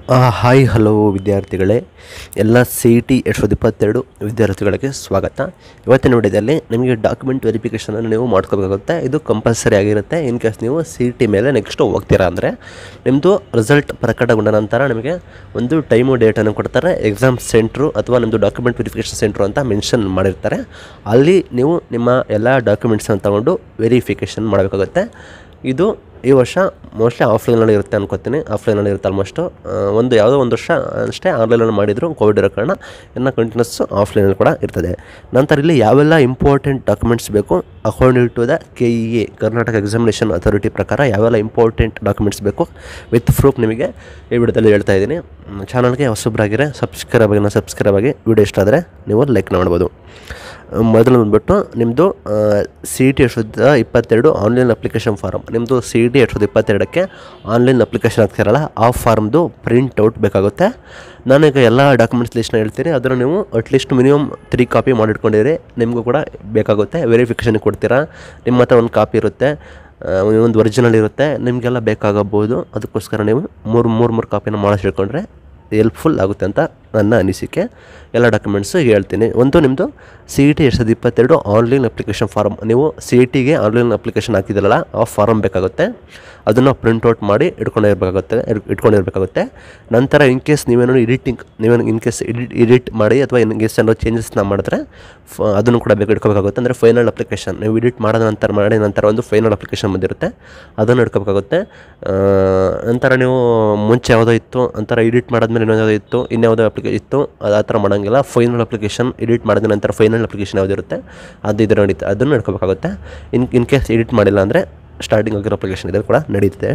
ಆ, hi hello ವಿದ್ಯಾರ್ಥಿಗಳೇ ಎಲ್ಲ ಸಿ ಇ ಟಿ ಎರಡು ಸಾವಿರದ ಇಪ್ಪತ್ತೆರಡು ವಿದ್ಯಾರ್ಥಿಗಳಿಗೆ ಸ್ವಾಗತ ಇವತ್ತಿನ ವಿಡಿಯೋದಲ್ಲಿ ನಿಮಗೆ ಡಾಕ್ಯುಮೆಂಟ್ ವೆರಿಫಿಕೇಷನನ್ನು ನೀವು ಮಾಡ್ಕೋಬೇಕಾಗುತ್ತೆ ಇದು ಕಂಪಲ್ಸರಿ ಆಗಿರುತ್ತೆ ಇನ್ ಕೇಸ್ ನೀವು ಸಿ ಇ ಟಿ ಮೇಲೆ ನೆಕ್ಸ್ಟು ಹೋಗ್ತೀರಾ ಅಂದರೆ ನಿಮ್ಮದು ರಿಸಲ್ಟ್ ಪ್ರಕಟಗೊಂಡ ನಂತರ ನಿಮಗೆ ಒಂದು ಟೈಮು ಡೇಟನ್ನು ಕೊಡ್ತಾರೆ ಎಕ್ಸಾಮ್ ಸೆಂಟ್ರು ಅಥವಾ ನಿಮ್ಮದು ಡಾಕ್ಯುಮೆಂಟ್ ವೆರಿಫಿಕೇಷನ್ ಸೆಂಟ್ರು ಅಂತ ಮೆನ್ಷನ್ ಮಾಡಿರ್ತಾರೆ ಅಲ್ಲಿ ನೀವು ನಿಮ್ಮ ಎಲ್ಲ ಡಾಕ್ಯುಮೆಂಟ್ಸನ್ನು ತಗೊಂಡು ವೆರಿಫಿಕೇಷನ್ ಮಾಡಬೇಕಾಗುತ್ತೆ ಇದು ಈ ವರ್ಷ ಮೋಸ್ಟ್ಲಿ ಆಫ್ಲೈನಲ್ಲಿ ಇರುತ್ತೆ ಅನ್ಕೋತೀನಿ ಆಫ್ಲೈನಲ್ಲಿ ಇರುತ್ತೆ ಆಲ್ಮೋಸ್ಟು ಒಂದು ಯಾವುದೋ ಒಂದು ವರ್ಷ ಅಷ್ಟೇ ಆನ್ಲೈನಲ್ಲಿ ಮಾಡಿದ್ರು ಕೋವಿಡ್ ಇರೋ ಕಾರಣ ಇನ್ನು ಕಂಟಿನ್ಯೂಸ್ ಆಫ್ಲೈನಲ್ಲಿ ಕೂಡ ಇರ್ತದೆ ನಂತರ ಇಲ್ಲಿ ಯಾವೆಲ್ಲ ಇಂಪಾರ್ಟೆಂಟ್ ಡಾಕ್ಯುಮೆಂಟ್ಸ್ ಬೇಕು according to the K E A Karnataka examination authority ಪ್ರಕಾರ ಯಾವೆಲ್ಲ ಇಂಪಾರ್ಟೆಂಟ್ ಡಾಕ್ಯುಮೆಂಟ್ಸ್ ಬೇಕು ವಿತ್ ಪ್ರೂಫ್ ನಿಮಗೆ ಈ ವಿಡಿಯೋದಲ್ಲಿ ಹೇಳ್ತಾ ಇದ್ದೀನಿ ಚಾನಲ್ಗೆ ಹೊಸಬ್ರಾಗಿರೆ ಸಬ್ಸ್ಕ್ರೈಬ್ ಆಗಿ ಸಬ್ಸ್ಕ್ರೈಬ್ ಆಗಿ ವಿಡಿಯೋ ಇಷ್ಟ ಆದರೆ ನೀವು ಲೈಕ್ ಮಾಡ್ಬೋದು ಮೊದಲು ಬಂದ್ಬಿಟ್ಟು ನಿಮ್ಮದು ಸಿ ಇ ಟಿ ಎರಡು ಸಾವಿರದ ಇಪ್ಪತ್ತೆರಡು ಆನ್ಲೈನ್ ಅಪ್ಲಿಕೇಶನ್ ಫಾರಮ್ ನಿಮ್ಮದು ಸಿ ಇ ಟಿ ಎರಡು ಸಾವಿರದ ಇಪ್ಪತ್ತೆರಡಕ್ಕೆ ಆನ್ಲೈನ್ ಅಪ್ಲಿಕೇಶನ್ ಆಗ್ತಿರಲ್ಲ ಆ ಫಾರ್ಮ್ದು ಪ್ರಿಂಟ್ ಔಟ್ ಬೇಕಾಗುತ್ತೆ ನಾನೀಗ ಎಲ್ಲ ಡಾಕ್ಯುಮೆಂಟ್ಸ್ ಲಿಸ್ಟ್ನ ಹೇಳ್ತೀನಿ ಅದನ್ನು ನೀವು ಅಟ್ಲೀಸ್ಟ್ ಮಿನಿಮಮ್ ತ್ರೀ ಕಾಪಿ ಮಾಡಿಟ್ಕೊಂಡಿರಿ ನಿಮಗೂ ಕೂಡ ಬೇಕಾಗುತ್ತೆ ವೆರಿಫಿಕೇಷನ್ಗೆ ಕೊಡ್ತೀರಾ ನಿಮ್ಮ ಹತ್ರ ಒಂದು ಕಾಪಿ ಇರುತ್ತೆ ಆ, ಒಂದು ಒರಿಜಿನಲ್ ಇರುತ್ತೆ ನಿಮಗೆಲ್ಲ ಬೇಕಾಗಬಹುದು ಅದಕ್ಕೋಸ್ಕರ ನೀವು ಮೂರು ಮೂರು ಮೂರು ಕಾಪಿನ ಮಾಡಿಸಿಟ್ಕೊಂಡ್ರೆ ಹೆಲ್ಪ್ಫುಲ್ ಆಗುತ್ತೆ ಅಂತ ನನ್ನ ಅನಿಸಿಕೆ ಎಲ್ಲ ಡಾಕ್ಯುಮೆಂಟ್ಸು ಹೇಳ್ತೀನಿ ಒಂದು ನಿಮ್ಮದು ಸಿ ಇ ಟಿ ಎರಡು ಸಾವಿರದ ಇಪ್ಪತ್ತೆರಡು ಆನ್ಲೈನ್ ಅಪ್ಲಿಕೇಶನ್ ಫಾರಮ್ ನೀವು ಸಿ ಇ ಟಿಗೆ ಆನ್ಲೈನ್ ಅಪ್ಲಿಕೇಶನ್ ಹಾಕಿದ್ರಲ್ಲ ಆ ಫಾರಮ್ ಬೇಕಾಗುತ್ತೆ ಅದನ್ನು ಪ್ರಿಂಟ್ಔಟ್ ಮಾಡಿ ಇಟ್ಕೊಂಡಿರ್ಬೇಕಾಗುತ್ತೆ ಇರ್- ಇಟ್ಕೊಂಡಿರ್ಬೇಕಾಗುತ್ತೆ ನಂತರ ಇನ್ ಕೇಸ್ ನೀವೇನೋ ಎಡಿಟಿಂಗ್ ನೀವೇನು ಇನ್ ಕೇಸ್ ಎಡಿಟ್ ಎಡಿಟ್ ಮಾಡಿ ಅಥವಾ ಇನ್ ಕೇಸ್ ಏನೋ ಚೇಂಜಸ್ನ ಮಾಡಿದ್ರೆ ಫ ಅದನ್ನು ಕೂಡ ಬೇಕು ಇಟ್ಕೋಬೇಕಾಗುತ್ತೆ ಅಂದರೆ ಫೈನಲ್ ಅಪ್ಲಿಕೇಶನ್ ನೀವು ಎಡಿಟ್ ಮಾಡಿದ ನಂತರ ಮಾಡಿ ನಂತರ ಒಂದು ಫೈನಲ್ ಅಪ್ಲಿಕೇಶನ್ ಬಂದಿರುತ್ತೆ ಅದನ್ನು ಇಟ್ಕೋಬೇಕಾಗುತ್ತೆ ಆ, ನಂತರ ನೀವು ಮುಂಚೆ ಯಾವುದೋ ಇತ್ತು ನಂತರ ಎಡಿಟ್ ಮಾಡಿದ್ಮೇಲೆ ಇನ್ನೊಂದು ಇತ್ತು ಇನ್ಯಾವುದೋ ಅಪ್ಲಿಕೇ ಇತ್ತು ಅದು ಆ ಥರ ಮಾಡೋಂಗಿಲ್ಲ ಫೈನಲ್ ಅಪ್ಲಿಕೇಶನ್ ಎಡಿಟ್ ಮಾಡಿದ ನಂತರ ಫೈನಲ್ ಅಪ್ಲಿಕೇಶನ್ ಯಾವುದಿರುತ್ತೆ ಅದು ಇದ್ರೆ ನಡೀತೆ ಅದನ್ನು ಇಟ್ಕೋಬೇಕಾಗುತ್ತೆ ಇನ್ ಇನ್ ಕೇಸ್ ಎಡಿಟ್ ಮಾಡಿಲ್ಲ ಅಂದರೆ ಸ್ಟಾರ್ಟಿಂಗ್ ಆಗಿರೋ ಅಪ್ಲಿಕೇಶನ್ ಇದೆ ಕೂಡ ನಡೀತದೆ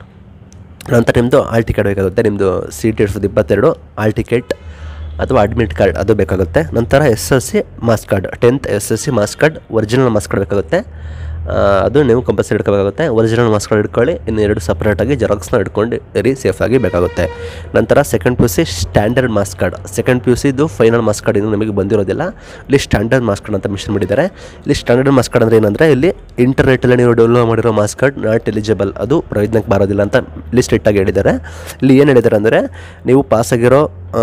ನಂತರ ನಿಮ್ಮದು ಆಲ್ ಟಿಕೆಟ್ ಬೇಕಾಗುತ್ತೆ ನಿಮ್ಮದು ಸಿ ಟಿ ಎರಡು ಸಾವಿರದ ಇಪ್ಪತ್ತೆರಡು ಆಲ್ ಟಿಕೆಟ್ ಅಥವಾ ಅಡ್ಮಿಟ್ ಕಾರ್ಡ್ ಅದು ಬೇಕಾಗುತ್ತೆ ನಂತರ S L C marks card tenth S L C marks card original marks card ಬೇಕಾಗುತ್ತೆ ಆ, ಅದು ನೀವು ಕಂಪಲ್ಸರಿ ಇಟ್ಕೋಬೇಕಾಗುತ್ತೆ ಒರಿಜಿನಲ್ ಮಾಸ್ ಕಾರ್ಡ್ ಇಟ್ಕೊಳ್ಳಿ ಇನ್ನು ಎರಡು ಸಪ್ರೇಟಾಗಿ ಜೆರಾಕ್ಸ್ನ ಇಟ್ಕೊಂಡು ಇರಿ ಸೇಫಾಗಿ ಬೇಕಾಗುತ್ತೆ ನಂತರ second P U C standard marks card second P U ಸಿದು ಫೈನಲ್ ಮಾಸ್ ಕಾರ್ಡ್ ಇನ್ನೂ ನಿಮಗೆ ಬಂದಿರೋದಿಲ್ಲ ಇಲ್ಲಿ ಸ್ಟ್ಯಾಂಡರ್ಡ್ ಮಾಸ್ ಕಾರ್ಡ್ ಅಂತ ಮೆನ್ಷನ್ ಮಾಡಿದ್ದಾರೆ ಇಲ್ಲಿ ಸ್ಟ್ಯಾಂಡರ್ಡ್ ಮಾಸ್ ಕಾರ್ಡ್ ಅಂದರೆ ಏನಂದರೆ ಇಲ್ಲಿ ಇಂಟರ್ನೆಟ್ಟಲ್ಲಿ ನೀವು ಡೌನ್ಲೋಡ್ ಮಾಡಿರೋ ಮಾಸ್ ಕಾರ್ಡ್ ನಾಟ್ ಎಲಿಜಿಬಲ್ ಅದು ಪ್ರಯೋಜನಕ್ಕೆ ಬರೋದಿಲ್ಲ ಅಂತ ಇಲ್ಲಿ ಸ್ಟ್ರಿಕ್ಟಾಗಿ ಹೇಳಿದ್ದಾರೆ ಇಲ್ಲಿ ಏನು ಹೇಳಿದ್ದಾರೆ ಅಂದರೆ ನೀವು ಪಾಸಾಗಿರೋ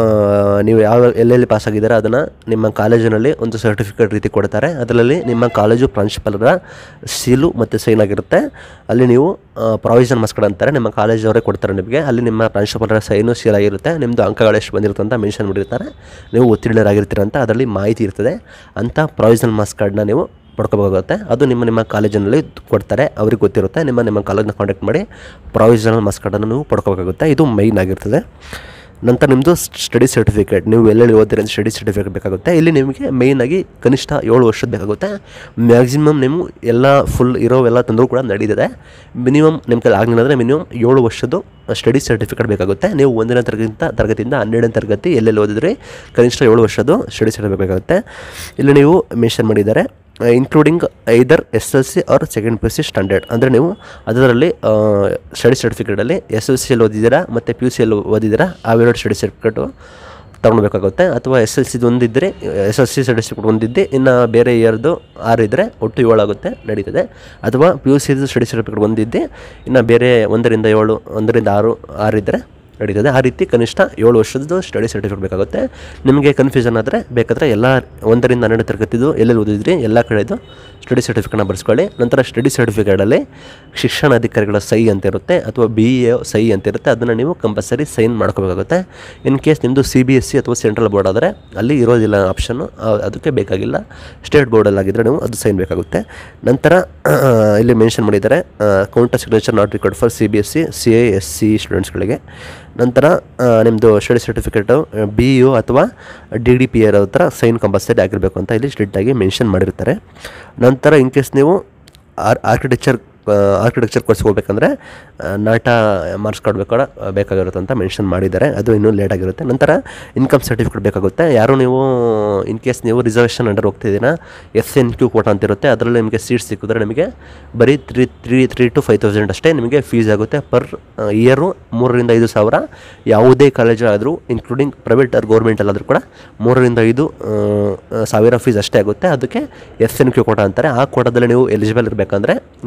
ನೀವು ಯಾವ ಎಲ್ಲೆಲ್ಲಿ ಪಾಸ್ ಆಗಿದ್ದೀರಾ ಅದನ್ನು ನಿಮ್ಮ ಕಾಲೇಜಿನಲ್ಲಿ ಒಂದು ಸರ್ಟಿಫಿಕೇಟ್ ರೀತಿ ಕೊಡ್ತಾರೆ ಅದರಲ್ಲಿ ನಿಮ್ಮ ಕಾಲೇಜು ಪ್ರಾಂಶುಪಾಲರ ಸೀಲು ಮತ್ತು ಸೈನ್ ಆಗಿರುತ್ತೆ ಅಲ್ಲಿ ನೀವು ಪ್ರಾವಿಷನ್ ಮಾಸ್ ಕಾರ್ಡ್ ಅಂತಾರೆ ನಿಮ್ಮ ಕಾಲೇಜವರೇ ಕೊಡ್ತಾರೆ ನಿಮಗೆ ಅಲ್ಲಿ ನಿಮ್ಮ ಪ್ರಾಂಶುಪಾಲರ ಸೈನು ಸೀಲ್ ಆಗಿರುತ್ತೆ ನಿಮ್ಮದು ಅಂಕಗಳು ಎಷ್ಟು ಬಂದಿರುತ್ತೆ ಅಂತ ಮೆನ್ಷನ್ ಮಾಡಿರ್ತಾರೆ ನೀವು ಉತ್ತೀರ್ಣರಾಗಿರ್ತೀರ ಅಂತ ಅದರಲ್ಲಿ ಮಾಹಿತಿ ಇರ್ತದೆ ಅಂಥ ಪ್ರಾವಿಷನಲ್ ಮಾಸ್ ಕಾರ್ಡ್ನ ನೀವು ಪಡ್ಕೋಬೇಕಾಗುತ್ತೆ ಅದು ನಿಮ್ಮ ನಿಮ್ಮ ಕಾಲೇಜಿನಲ್ಲಿ ಕೊಡ್ತಾರೆ ಅವ್ರಿಗೆ ಗೊತ್ತಿರುತ್ತೆ ನಿಮ್ಮ ನಿಮ್ಮ ಕಾಲೇಜ್ನ ಕಾಂಟ್ಯಾಕ್ಟ್ ಮಾಡಿ ಪ್ರಾವಿಷನಲ್ ಮಾಸ್ ಕಾರ್ಡನ್ನು ನೀವು ಪಡ್ಕೋಬೇಕಾಗುತ್ತೆ ಇದು ಮೈನ್ ಆಗಿರ್ತದೆ ನಂತರ ನಿಮ್ಮದು ಸ್ಟಡಿ ಸರ್ಟಿಫಿಕೇಟ್ ನೀವು ಎಲ್ಲೆಲ್ಲಿ ಓದ್ತೀರಿ ಅಂತ ಸ್ಟಡಿ ಸರ್ಟಿಫಿಕೇಟ್ ಬೇಕಾಗುತ್ತೆ ಇಲ್ಲಿ ನಿಮಗೆ ಮೇಯ್ನಾಗಿ ಕನಿಷ್ಠ ಏಳು ವರ್ಷದ ಬೇಕಾಗುತ್ತೆ ಮ್ಯಾಕ್ಸಿಮಮ್ ನೀವು ಎಲ್ಲ ಫುಲ್ ಇರೋವೆಲ್ಲ ತಂದರೂ ಕೂಡ ನಡೀತದೆ ಮಿನಿಮಮ್ ನಿಮ್ಮ ಕೈಲಿ ಆಗಲಿಲ್ಲ ಅಂದರೆ ಮಿನಿಮಮ್ ಏಳು ವರ್ಷದ್ದು ಸ್ಟಡಿ ಸರ್ಟಿಫಿಕೇಟ್ ಬೇಕಾಗುತ್ತೆ ನೀವು ಒಂದನೇ ತರಗತಿಯಿಂದ ತರಗತಿಯಿಂದ ಹನ್ನೆರಡನೇ ತರಗತಿ ಎಲ್ಲೆಲ್ಲಿ ಓದಿದ್ರಿ ಕನಿಷ್ಠ ಏಳು ವರ್ಷದ್ದು ಸ್ಟಡಿ ಸರ್ಟಿಫಿಕೇಟ್ ಬೇಕಾಗುತ್ತೆ ಇಲ್ಲಿ ನೀವು ಮೆನ್ಷನ್ ಮಾಡಿದ್ದಾರೆ including either S L C or second P U C standard ಅಂದರೆ ನೀವು ಅದರಲ್ಲಿ ಸ್ಟಡಿ ಸರ್ಟಿಫಿಕೇಟಲ್ಲಿ ಎಸ್ ಎಲ್ ಸಿಯಲ್ಲಿ ಓದಿದ್ದೀರಾ ಮತ್ತು ಪಿ ಯು ಸಿಯಲ್ಲಿ ಓದಿದ್ದೀರಾ ಅವೆರಡು ಸ್ಟಡಿ ಸರ್ಟಿಫಿಕೇಟು ತೊಗೊಳ್ಬೇಕಾಗುತ್ತೆ ಅಥವಾ ಎಸ್ ಎಲ್ ಸಿದು ಒಂದಿದ್ದರೆ ಎಸ್ ಎಲ್ ಸಿ ಸರ್ಟಿಫಿಕೇಟ್ ಒಂದಿದ್ದೆ ಇನ್ನು ಬೇರೆ ಇಯರ್ದು ಆರು ಇದ್ದರೆ ಒಟ್ಟು ಏಳು ಆಗುತ್ತೆ ನಡೀತದೆ ಅಥವಾ ಪಿ ಯು ಸಿದು ಸ್ಟಡಿ ಸರ್ಟಿಫಿಕೇಟ್ ಒಂದಿದ್ದೆ ಇನ್ನು ಬೇರೆ ಒಂದರಿಂದ ಏಳು ಒಂದರಿಂದ ಆರು ಆರು ಇದ್ದರೆ ನಡೀತದೆ ಆ ರೀತಿ ಕನಿಷ್ಠ ಏಳು ವರ್ಷದ್ದು ಸ್ಟಡಿ ಸರ್ಟಿಫಿಕೇಟ್ ಬೇಕಾಗುತ್ತೆ ನಿಮಗೆ ಕನ್ಫ್ಯೂಷನ್ ಆದರೆ ಬೇಕಾದರೆ ಎಲ್ಲ ಒಂದರಿಂದ ಹನ್ನೆರಡು ತರಗತಿದು ಎಲ್ಲೆಲ್ಲಿ ಓದಿದ್ರಿ ಎಲ್ಲ ಕಡೆದು ಸ್ಟಡಿ ಸರ್ಟಿಫಿಕೇಟ್ನ ಬರ್ಸ್ಕೊಳ್ಳಿ ನಂತರ ಸ್ಟಡಿ ಸರ್ಟಿಫಿಕೇಟಲ್ಲಿ ಶಿಕ್ಷಣಾಧಿಕಾರಿಗಳ ಸಹಿ ಅಂತ ಇರುತ್ತೆ ಅಥವಾ ಬಿ ಎ ಸಹಿ ಅಂತ ಇರುತ್ತೆ ಅದನ್ನು ನೀವು ಕಂಪಲ್ಸರಿ ಸೈನ್ ಮಾಡ್ಕೋಬೇಕಾಗುತ್ತೆ ಇನ್ ಕೇಸ್ ನಿಮ್ಮದು ಸಿ ಬಿ ಎಸ್ ಸಿ ಅಥವಾ ಸೆಂಟ್ರಲ್ ಬೋರ್ಡ್ ಆದರೆ ಅಲ್ಲಿ ಇರೋದಿಲ್ಲ ಆಪ್ಷನ್ನು ಅದಕ್ಕೆ ಬೇಕಾಗಿಲ್ಲ ಸ್ಟೇಟ್ ಬೋರ್ಡಲ್ಲಾಗಿದ್ದರೆ ನೀವು ಅದು ಸೈನ್ ಬೇಕಾಗುತ್ತೆ ನಂತರ ಇಲ್ಲಿ ಮೆನ್ಷನ್ ಮಾಡಿದ್ದಾರೆ counter signature not required for C B S C C A S C ಸ್ಟೂಡೆಂಟ್ಸ್ಗಳಿಗೆ ನಂತರ ನಿಮ್ಮದು ಸ್ಟಡಿ ಸರ್ಟಿಫಿಕೇಟು ಬಿ ಯು ಅಥವಾ ಡಿ ಡಿ ಪಿ ಆರ್ ಹತ್ರ ಸೈನ್ ಕಂಪಲ್ಸರಿ ಆಗಿರಬೇಕು ಅಂತ ಇಲ್ಲಿ ಸ್ಟ್ರಿಕ್ಟಾಗಿ ಮೆನ್ಷನ್ ಮಾಡಿರ್ತಾರೆ ನಂತರ ಇನ್ ಕೇಸ್ ನೀವು ಆರ್ ಆರ್ಕಿಟೆಕ್ಚರ್ ಆರ್ಕಿಟೆಕ್ಚರ್ ಕೋರ್ಸ್ ಹೋಗ್ಬೇಕಂದ್ರೆ ಆ, ನಾಟ ಮಾರ್ಕ್ಸ್ ಕಾರ್ಡ್ ಬೇಕಾದ್ರೆ ಬೇಕಾಗಿರುತ್ತೆ ಅಂತ ಮೆನ್ಷನ್ ಮಾಡಿದ್ದಾರೆ ಅದು ಇನ್ನೂ ಲೇಟ್ ಆಗಿರುತ್ತೆ ನಂತರ ಇನ್ಕಮ್ ಸರ್ಟಿಫಿಕೇಟ್ ಬೇಕಾಗುತ್ತೆ ಯಾರು ನೀವು ಇನ್ ಕೇಸ್ ನೀವು ರಿಸರ್ವೇಷನ್ ಅಂಡರ್ ಹೋಗ್ತಿದ್ದೀರಾ ಎಸ್ ಎನ್ ಕ್ಯೂ ಕೋಟ ಅಂತ ಇರುತ್ತೆ ಅದರಲ್ಲಿ ನಿಮಗೆ ಸೀಟ್ ಸಿಕ್ಕಿದ್ರೆ ನಿಮಗೆ ಬರೀ three three three two five thousand ಅಷ್ಟೇ ನಿಮಗೆ ಫೀಸ್ ಆಗುತ್ತೆ ಪರ್ ಇಯರು ಮೂರರಿಂದ ಐದು ಸಾವಿರ ಯಾವುದೇ ಕಾಲೇಜ್ ಆದರೂ ಇನ್ಕ್ಲೂಡಿಂಗ್ ಪ್ರೈವೇಟ್ ಆರ್ ಗೌರ್ಮೆಂಟಲ್ಲಾದರೂ ಕೂಡ ಮೂರರಿಂದ ಐದು ಆ, ಸಾವಿರ ಫೀಸ್ ಅಷ್ಟೇ ಆಗುತ್ತೆ ಅದಕ್ಕೆ ಎಸ್ ಎನ್ ಕ್ಯೂ ಕೋಟ ಅಂತಾರೆ ಆ ಕೋಟದಲ್ಲಿ ನೀವು ಎಲಿಜಿಬಲ್ ಇರಬೇಕಂದ್ರೆ ನಿಮ್ಮದು income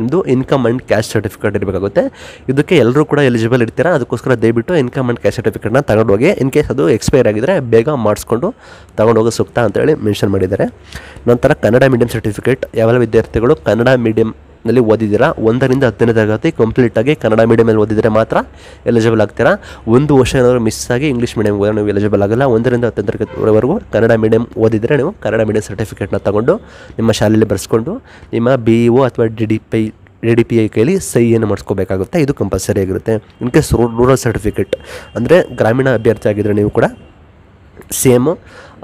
income and caste certificate ಇರಬೇಕಾಗುತ್ತೆ ಇದಕ್ಕೆ ಎಲ್ಲರೂ ಕೂಡ ಎಲಿಜಿಬಲ್ ಇರ್ತೀರಾ ಅದಕ್ಕೋಸ್ಕರ ದಯವಿಟ್ಟು ಇನ್ಕಮ್ ಆ್ಯಂಡ್ ಕ್ಯಾಶ್ ಸರ್ಟಿಫಿಕೇಟ್ನ ತಗೊಂಡೋಗಿ ಇನ್ ಕೇಸ್ ಅದು ಎಕ್ಸ್ಪೈರ್ ಆಗಿದ್ರೆ ಬೇಗ ಮಾಡಿಸ್ಕೊಂಡು ತಗೊಂಡೋಗೋ ಸೂಕ್ತ ಅಂತೇಳಿ ಮೆನ್ಷನ್ ಮಾಡಿದ್ದಾರೆ ನಂತರ ಕನ್ನಡ ಮೀಡಿಯಂ ಸರ್ಟಿಫಿಕೇಟ್ ಯಾವೆಲ್ಲ ವಿದ್ಯಾರ್ಥಿಗಳು ಕನ್ನಡ ಮೀಡಿಯಂನಲ್ಲಿ ಓದಿದ್ದೀರಾ ಒಂದರಿಂದ ಹತ್ತನೇ ತರಗತಿ ಕಂಪ್ಲೀಟಾಗಿ ಕನ್ನಡ ಮೀಡಿಯಮಲ್ಲಿ ಓದಿದರೆ ಮಾತ್ರ ಎಲಿಜಿಬಲ್ ಆಗ್ತೀರಾ ಒಂದು ವರ್ಷ ಏನಾದರೂ ಮಿಸ್ ಆಗಿ ಇಂಗ್ಲೀಷ್ ಮೀಡಿಯಮ್ ಹೋದರೆ ನೀವು ಎಲಿಜಿಬಲ್ ಆಗಲ್ಲ ಒಂದರಿಂದ ಹತ್ತನೇ ತರಗತಿವರೆಗೂ ಕನ್ನಡ ಮೀಡಿಯಂ ಓದಿದರೆ ನೀವು ಕನ್ನಡ ಮೀಡಿಯಂ ಸರ್ಟಿಫಿಕೇಟ್ನ ತಗೊಂಡು ನಿಮ್ಮ ಶಾಲೆಯಲ್ಲಿ ಬರೆಸ್ಕೊಂಡು ನಿಮ್ಮ ಬಿ ಇ ಒ ಅಥವಾ D D P I D D P I ಕೈಲಿ ಸಹಿಯನ್ನು ಮಾಡಿಸ್ಕೋಬೇಕಾಗುತ್ತೆ ಇದು ಕಂಪಲ್ಸರಿ ಆಗಿರುತ್ತೆ ಇನ್ ಕೇಸ್ ರೂರಲ್ ಸರ್ಟಿಫಿಕೇಟ್ ಅಂದರೆ ಗ್ರಾಮೀಣ ಅಭ್ಯರ್ಥಿ ಆಗಿದ್ದರೆ ನೀವು ಕೂಡ ಸೇಮು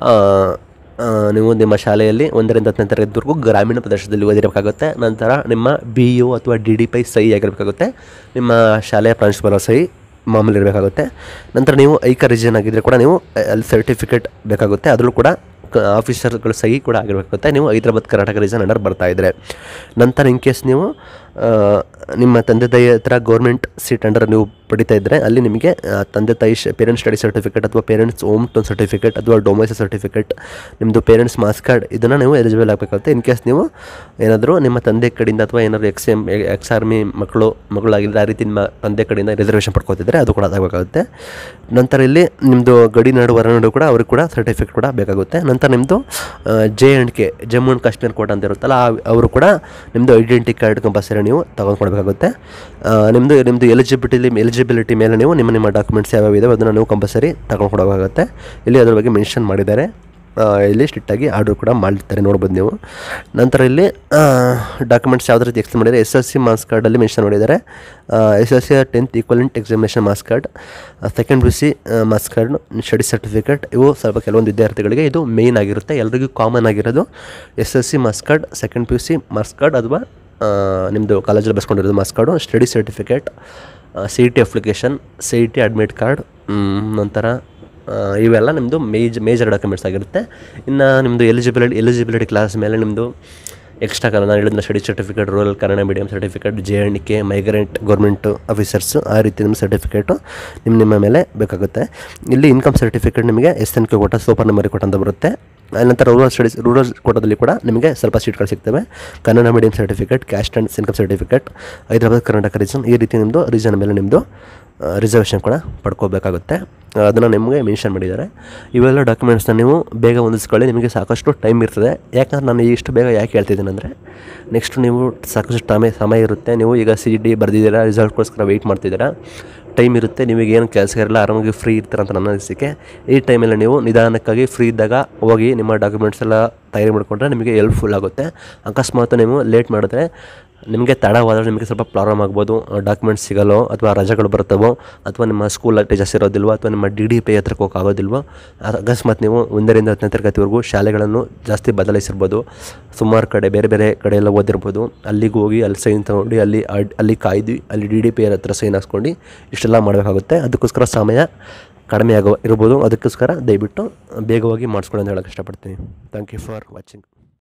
ನೀವು ನಿಮ್ಮ ಶಾಲೆಯಲ್ಲಿ ಒಂದರಿಂದ ಹತ್ತನೇ ತರಗತಿವರೆಗೂ ಗ್ರಾಮೀಣ ಪ್ರದೇಶದಲ್ಲಿ ಓದಿರಬೇಕಾಗುತ್ತೆ ನಂತರ ನಿಮ್ಮ ಬಿ ಯು ಅಥವಾ ಡಿ ಡಿ ಪೈ ಸಹಿ ಆಗಿರಬೇಕಾಗುತ್ತೆ ನಿಮ್ಮ ಶಾಲೆಯ ಪ್ರಾಂಶುಪಾಲರ ಸಹಿ ಮಾಮೂಲಿ ಇರಬೇಕಾಗುತ್ತೆ ನಂತರ ನೀವು ಐಕ ರಿಜನ್ ಆಗಿದ್ದರೆ ಕೂಡ ನೀವು ಅ- ಅಲ್ಲಿ ಸರ್ಟಿಫಿಕೇಟ್ ಬೇಕಾಗುತ್ತೆ ಅದರಲ್ಲೂ ಕೂಡ ಕ ಆಫೀಸರ್ಗಳು ಸಹಿ ಕೂಡ ಆಗಿರಬೇಕಾಗುತ್ತೆ ನೀವು ಹೈದ್ರಾಬಾದ್ ಕರ್ನಾಟಕ ರೀಸನ್ ಅಂಡರ್ ಬರ್ತಾ ಇದ್ದರೆ ನಂತರ ಇನ್ ಕೇಸ್ ನೀವು ಆ, ನಿಮ್ಮ ತಂದೆ ತಾಯಿ ಹತ್ರ ಗೌರ್ಮೆಂಟ್ ಸೀಟ್ ಅಂಡರ್ ನೀವು ಪಡಿತಾ ಇದ್ದರೆ ಅಲ್ಲಿ ನಿಮಗೆ ಆ, ತಂದೆ ತಾಯಿ ಪೇರೆಂಟ್ಸ್ ಸ್ಟಡಿ ಸರ್ಟಿಫಿಕೇಟ್ ಅಥವಾ ಪೇರೆಂಟ್ಸ್ ಹೋಮ್ ಟೋನ್ ಸರ್ಟಿಫಿಕೇಟ್ ಅಥವಾ ಡೊಮೈಸ್ ಸರ್ಟಿಫಿಕೇಟ್ ನಿಮ್ಮದು ಪೇರೆಂಟ್ಸ್ ಮಾಸ್ ಕಾರ್ಡ್ ಇದನ್ನು ನೀವು ಎಲಿಜಿಬಲ್ ಆಗಬೇಕಾಗುತ್ತೆ ಇನ್ ಕೇಸ್ ನೀವು ಏನಾದರೂ ನಿಮ್ಮ ತಂದೆ ಕಡೆಯಿಂದ ಅಥವಾ ಏನಾದರೂ ಎಕ್ಸ್ ಎಮ್ ಎಕ್ಸ್ ಆರ್ಮಿ ಮಕ್ಕಳು ಮಕ್ಕಳಾಗಿಲ್ಲ ಆ ರೀತಿ ನಿಮ್ಮ ತಂದೆ ಕಡೆಯಿಂದ ರಿಸರ್ವೇಷನ್ ಪಡ್ಕೋತಿದ್ರೆ ಅದು ಕೂಡ ಅದಾಗಬೇಕಾಗುತ್ತೆ ನಂತರ ಇಲ್ಲಿ ನಿಮ್ಮದು ಗಡಿ ನಾಡು ಹೊರನಾಡು ಕೂಡ ಅವ್ರಿಗೆ ಕೂಡ ಸರ್ಟಿಫಿಕೇಟ್ ಕೂಡ ಬೇಕಾಗುತ್ತೆ ನಂತರ ನಿಮ್ಮದು J and K Jammu and Kashmir quota ಅಂತ ಇರುತ್ತಲ್ಲ ಆ- ಅವರು ಕೂಡ ನಿಮ್ಮದು ಐಡೆಂಟಿ ಕಾರ್ಡ್ ಕಂಪಲ್ಸರಿ ನೀವು ತಗೊಂಡ್ಕೊಡ್ಬೇಕಾಗುತ್ತೆ ನಿಮ್ಮದು ನಿಮ್ಮದು ಎಲಿಜಿಬಿಲಿಟಿ ಎಲಿಜಿಬಿಲಿಟಿ ಮೇಲೆ ನೀವು ನಿಮ್ಮ ನಿಮ್ಮ ಡಾಕ್ಯುಮೆಂಟ್ಸ್ ಯಾವ್ಯಾವ ಇದಾವೆ ಅದನ್ನು ನೀವು ಕಂಪಲ್ಸರಿ ತಗೊಂಡ್ಕೊಡಬೇಕಾಗುತ್ತೆ ಇಲ್ಲಿ ಅದ್ರ ಬಗ್ಗೆ ಮೆನ್ಷನ್ ಮಾಡಿದ್ದಾರೆ ಆ, ಇಲ್ಲಿ ಸ್ಟ್ರಿಕ್ಟಾಗಿ ಆರ್ಡರ್ ಕೂಡ ಮಾಡಿರ್ತಾರೆ ನೋಡ್ಬೋದು ನೀವು ನಂತರ ಇಲ್ಲಿ ಡಾಕ್ಯುಮೆಂಟ್ಸ್ ಯಾವುದೇ ರೀತಿ ಎಕ್ಸ್ಪ್ಲೇನ್ ಮಾಡಿದ್ದಾರೆ ಎಸ್ ಎಸ್ ಸಿ ಮಾರ್ಕ್ಸ್ ಕಾರ್ಡಲ್ಲಿ ಮೆನ್ಷನ್ ಮಾಡಿದ್ದಾರೆ S S C tenth equivalent examination marks card second P C marks card study certificate ಇವು ಸ್ವಲ್ಪ ಕೆಲವೊಂದು ವಿದ್ಯಾರ್ಥಿಗಳಿಗೆ ಇದು ಮೇಯ್ನ್ ಆಗಿರುತ್ತೆ ಎಲ್ರಿಗೂ ಕಾಮನ್ ಆಗಿರೋದು S S C marks card second P U C marks card ಅಥವಾ ನಿಮ್ಮದು ಕಾಲೇಜಲ್ಲಿ ಬಸ್ಕೊಂಡಿರೋದು marks card study certificate C E T application C E T admit card ನಂತರ ಆ, ಇವೆಲ್ಲ ನಿಮ್ಮದು ಮೇಜ್ ಮೇಜರ್ ಡಾಕ್ಯುಮೆಂಟ್ಸ್ ಆಗಿರುತ್ತೆ ಇನ್ನು ನಿಮ್ಮದು ಎಲಿಜಿಬಿಲಿಟಿ ಎಲಿಜಿಬಿಲಿಟಿ ಕ್ಲಾಸ್ ಮೇಲೆ ನಿಮ್ಮದು ಎಕ್ಸ್ಟ್ರಾ ಕನ್ನಡ ನಾನು ಹೇಳಿದ study certificate rural Kannada medium certificate J N K migrant government officers ಆ ರೀತಿ ನಿಮ್ಮ ಸರ್ಟಿಫಿಕೇಟು ನಿಮ್ಮ ನಿಮ್ಮ ಮೇಲೆ ಬೇಕಾಗುತ್ತೆ ಇಲ್ಲಿ ಇನ್ಕಮ್ ಸರ್ಟಿಫಿಕೇಟ್ ನಿಮಗೆ S N K quota super number quota ಅಂತ ಬರುತ್ತೆ ನಂತರ ರೂರಲ್ ಸ್ಟಡೀಸ್ ರೂರಲ್ ಕೋಟದಲ್ಲಿ ಕೂಡ ನಿಮಗೆ ಸ್ವಲ್ಪ ಸೀಟ್ಗಳು ಸಿಗ್ತವೆ Kannada medium certificate caste and income certificate Hyderabad Karnataka reason ಈ ರೀತಿ ನಿಮ್ಮದು ರೀಸನ್ ಮೇಲೆ ನಿಮ್ಮದು ರಿಸರ್ವೇಷನ್ ಕೂಡ ಪಡ್ಕೋಬೇಕಾಗುತ್ತೆ ಅದನ್ನು ನಿಮಗೆ ಮೆನ್ಷನ್ ಮಾಡಿದ್ದಾರೆ ಇವೆಲ್ಲ ಡಾಕ್ಯುಮೆಂಟ್ಸ್ನ ನೀವು ಬೇಗ ಹೊಂದಿಸ್ಕೊಳ್ಳಿ ನಿಮಗೆ ಸಾಕಷ್ಟು ಟೈಮ್ ಇರ್ತದೆ ಯಾಕಂದ್ರೆ ನಾನು ಇಷ್ಟು ಬೇಗ ಯಾಕೆ ಹೇಳ್ತಿದ್ದೀನಿ ಅಂದರೆ ನೆಕ್ಸ್ಟ್ ನೀವು ಸಾಕಷ್ಟು ಸಮಯ ಸಮಯ ಇರುತ್ತೆ ನೀವು ಈಗ ಸಿ ಡಿ ಬರೆದಿದ್ದೀರಾ ರಿಸಲ್ಟ್ಗೋಸ್ಕರ ವೆಯ್ಟ್ ಮಾಡ್ತಿದ್ದೀರಾ ಟೈಮ್ ಇರುತ್ತೆ ನಿಮಗೆ ಏನು ಕೆಲಸ ಇರಲ್ಲ ಆರಾಮಾಗಿ ಫ್ರೀ ಇರ್ತೀರ ಅಂತ ನನ್ನ ಅನಿಸಿಕೆ ಈ ಟೈಮಲ್ಲಿ ನೀವು ನಿಧಾನಕ್ಕಾಗಿ ಫ್ರೀ ಇದ್ದಾಗ ಹೋಗಿ ನಿಮ್ಮ ಡಾಕ್ಯುಮೆಂಟ್ಸ್ ಎಲ್ಲ ತಯಾರಿ ಮಾಡಿಕೊಂಡ್ರೆ ನಿಮಗೆ ಹೆಲ್ಪ್ಫುಲ್ ಆಗುತ್ತೆ ಅಕಸ್ಮಾತ್ ನೀವು ಲೇಟ್ ಮಾಡಿದ್ರೆ ನಿಮಗೆ ತಡವಾದರೆ ನಿಮಗೆ ಸ್ವಲ್ಪ ಪ್ರಾಬ್ಲಮ್ ಆಗ್ಬೋದು ಡಾಕ್ಯುಮೆಂಟ್ಸ್ ಸಿಗಲ್ಲೋ ಅಥವಾ ರಜೆಗಳು ಬರ್ತವೋ ಅಥವಾ ನಿಮ್ಮ ಸ್ಕೂಲ್ ಟೀಚರ್ಸ್ ಇರೋದಿಲ್ವೋ ಅಥವಾ ನಿಮ್ಮ ಡಿ ಡಿ ಪಿ ಹತ್ರಕ್ಕೆ ಹೋಗಕ್ಕೆ ಆಗೋದಿಲ್ವೋ ಅಕಸ್ಮಾತ್ ನೀವು ಒಂದರಿಂದ ಹತ್ತನೇ ತರಗತಿವರೆಗೂ ಶಾಲೆಗಳನ್ನು ಜಾಸ್ತಿ ಬದಲಾಯಿಸಿರ್ಬೋದು ಸುಮಾರು ಕಡೆ ಬೇರೆ ಬೇರೆ ಕಡೆ ಎಲ್ಲ ಓದಿರ್ಬೋದು ಅಲ್ಲಿಗೆ ಹೋಗಿ ಅಲ್ಲಿ ಸೈನ್ ತೊಗೊಂಡು ಅಲ್ಲಿ ಅಡ್- ಅಲ್ಲಿ ಕಾಯ್ದು ಅಲ್ಲಿ ಡಿ ಡಿ ಪಿ ಹತ್ರ ಸೈನ್ ಹಾಕ್ಸ್ಕೊಂಡು ಇಷ್ಟೆಲ್ಲ ಮಾಡಬೇಕಾಗುತ್ತೆ ಅದಕ್ಕೋಸ್ಕರ ಸಮಯ ಕಡಿಮೆ ಆಗೋ ಇರ್ಬೋದು ಅದಕ್ಕೋಸ್ಕರ ದಯವಿಟ್ಟು ಬೇಗವಾಗಿ ಮಾಡಿಸ್ಕೊಳ್ಳಿ ಅಂತ ಹೇಳೋಕ್ಕೆ ಇಷ್ಟಪಡ್ತೀನಿ ಥ್ಯಾಂಕ್ ಯು ಫಾರ್ ವಾಚಿಂಗ್